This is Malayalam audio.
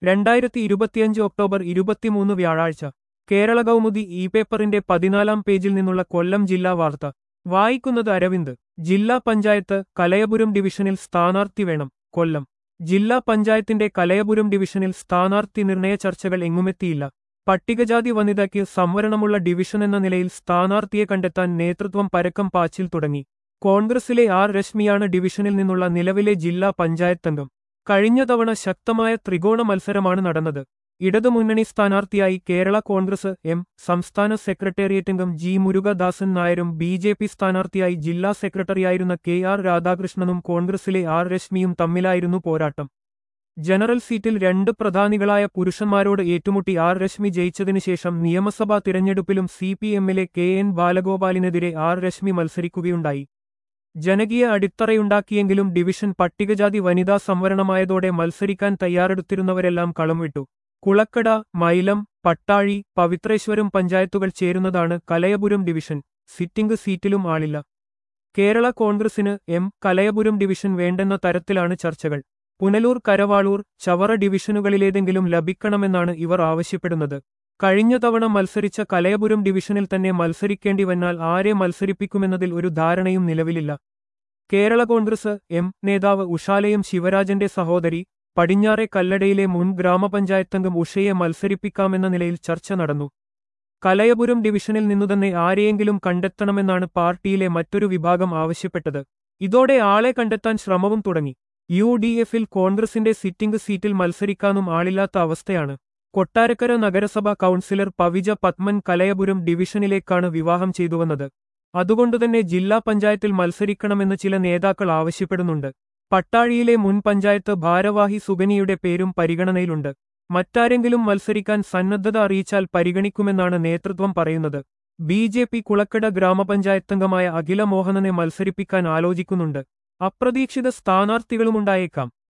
രണ്ടായിരത്തി ഇരുപത്തിയഞ്ച് ഒക്ടോബർ ഇരുപത്തിമൂന്ന് വ്യാഴാഴ്ച കേരള കൗമുദി ഇ പേപ്പറിന്റെ പതിനാലാം പേജിൽ നിന്നുള്ള കൊല്ലം ജില്ലാ വാർത്ത വായിക്കുന്നത് അരവിന്ദ് ജില്ലാ പഞ്ചായത്ത് കലയപുരം ഡിവിഷനിൽ സ്ഥാനാർത്ഥി വേണം കൊല്ലം ജില്ലാ പഞ്ചായത്തിന്റെ കലയപുരം ഡിവിഷനിൽ സ്ഥാനാർത്ഥി നിർണയ ചർച്ചകൾ എങ്ങുമെത്തിയില്ല പട്ടികജാതി വനിതയ്ക്ക് സംവരണമുള്ള ഡിവിഷൻ എന്ന നിലയിൽ സ്ഥാനാർത്ഥിയെ കണ്ടെത്താൻ നേതൃത്വം പരക്കം പാച്ചിൽ തുടങ്ങി കോൺഗ്രസിലെ ആർ രശ്മിയാണ് ഡിവിഷനിൽ നിന്നുള്ള നിലവിലെ ജില്ലാ പഞ്ചായത്തംഗം കഴിഞ്ഞ തവണ ശക്തമായ ത്രികോണ മത്സരമാണ് നടന്നത് ഇടതുമുന്നണി സ്ഥാനാർത്ഥിയായി കേരള കോൺഗ്രസ് എം സംസ്ഥാന സെക്രട്ടേറിയറ്റംഗം ജി മുരുകദാസൻ നായരും ബി ജെ പി സ്ഥാനാർത്ഥിയായി ജില്ലാ സെക്രട്ടറിയായിരുന്ന കെ ആർ രാധാകൃഷ്ണനും കോൺഗ്രസിലെ ആർ രശ്മിയും തമ്മിലായിരുന്നു പോരാട്ടം ജനറൽ സീറ്റിൽ രണ്ട് പ്രധാനികളായ പുരുഷന്മാരോട് ഏറ്റുമുട്ടി ആർ രശ്മി ജയിച്ചതിനു ശേഷം നിയമസഭാ തിരഞ്ഞെടുപ്പിലും സി പി എമ്മിലെ കെ എൻ ബാലഗോപാലിനെതിരെ ആർ രശ്മി മത്സരിക്കുകയുണ്ടായി ജനകീയ അടിത്തറയുണ്ടാക്കിയെങ്കിലും ഡിവിഷൻ പട്ടികജാതി വനിതാ സംവരണമായതോടെ മത്സരിക്കാൻ തയ്യാറെടുത്തിരുന്നവരെല്ലാം കളം വിട്ടു കുളക്കട മൈലം പട്ടാഴി പവിത്രേശ്വരം പഞ്ചായത്തുകൾ ചേരുന്നതാണ് കലയപുരം ഡിവിഷൻ സിറ്റിംഗ് സീറ്റിലും ആളില്ല കേരള കോൺഗ്രസിന് എം കലയപുരം ഡിവിഷൻ വേണ്ടെന്ന തരത്തിലാണ് ചർച്ചകൾ പുനലൂർ കരവാളൂർ ചവറ ഡിവിഷനുകളിലേതെങ്കിലും ലഭിക്കണമെന്നാണ് ഇവർ ആവശ്യപ്പെടുന്നത് കഴിഞ്ഞ തവണ മത്സരിച്ച കലയപുരം ഡിവിഷനിൽ തന്നെ മത്സരിക്കേണ്ടി വന്നാൽ ആരെ മത്സരിപ്പിക്കുമെന്നതിൽ ഒരു ധാരണയും നിലവിലില്ല കേരള കോൺഗ്രസ് എം നേതാവ് ഉഷാലയും ശിവരാജന്റെ സഹോദരി പടിഞ്ഞാറെ കല്ലടയിലെ മുൻ ഗ്രാമപഞ്ചായത്തംഗം ഉഷയെ മത്സരിപ്പിക്കാമെന്ന നിലയിൽ ചർച്ച നടന്നു കലയപുരം ഡിവിഷനിൽ നിന്നുതന്നെ ആരെയെങ്കിലും കണ്ടെത്തണമെന്നാണ് പാർട്ടിയിലെ മറ്റൊരു വിഭാഗം ആവശ്യപ്പെട്ടത് ഇതോടെ ആളെ കണ്ടെത്താൻ ശ്രമവും തുടങ്ങി യു ഡി എഫിൽ കോൺഗ്രസിന്റെ സിറ്റിംഗ് സീറ്റിൽ മത്സരിക്കാനും ആളില്ലാത്ത അവസ്ഥയാണ് കൊട്ടാരക്കര നഗരസഭാ കൗൺസിലർ പവിജ പത്മൻ കലയപുരം ഡിവിഷനിലേക്കാണ് വിവാഹം ചെയ്തുവന്നത് അതുകൊണ്ടുതന്നെ ജില്ലാ പഞ്ചായത്തിൽ മത്സരിക്കണമെന്ന് ചില നേതാക്കൾ ആവശ്യപ്പെടുന്നുണ്ട് പട്ടാഴിയിലെ മുൻ പഞ്ചായത്ത് ഭാരവാഹി സുഗനിയുടെ പേരും പരിഗണനയിലുണ്ട് മറ്റാരെങ്കിലും മത്സരിക്കാൻ സന്നദ്ധത അറിയിച്ചാൽ പരിഗണിക്കുമെന്നാണ് നേതൃത്വം പറയുന്നത് ബി ജെ പി കുളക്കട ഗ്രാമപഞ്ചായത്തംഗമായ അഖില മോഹനനെ മത്സരിപ്പിക്കാൻ ആലോചിക്കുന്നുണ്ട് അപ്രതീക്ഷിത സ്ഥാനാർത്ഥികളുമുണ്ടായേക്കാം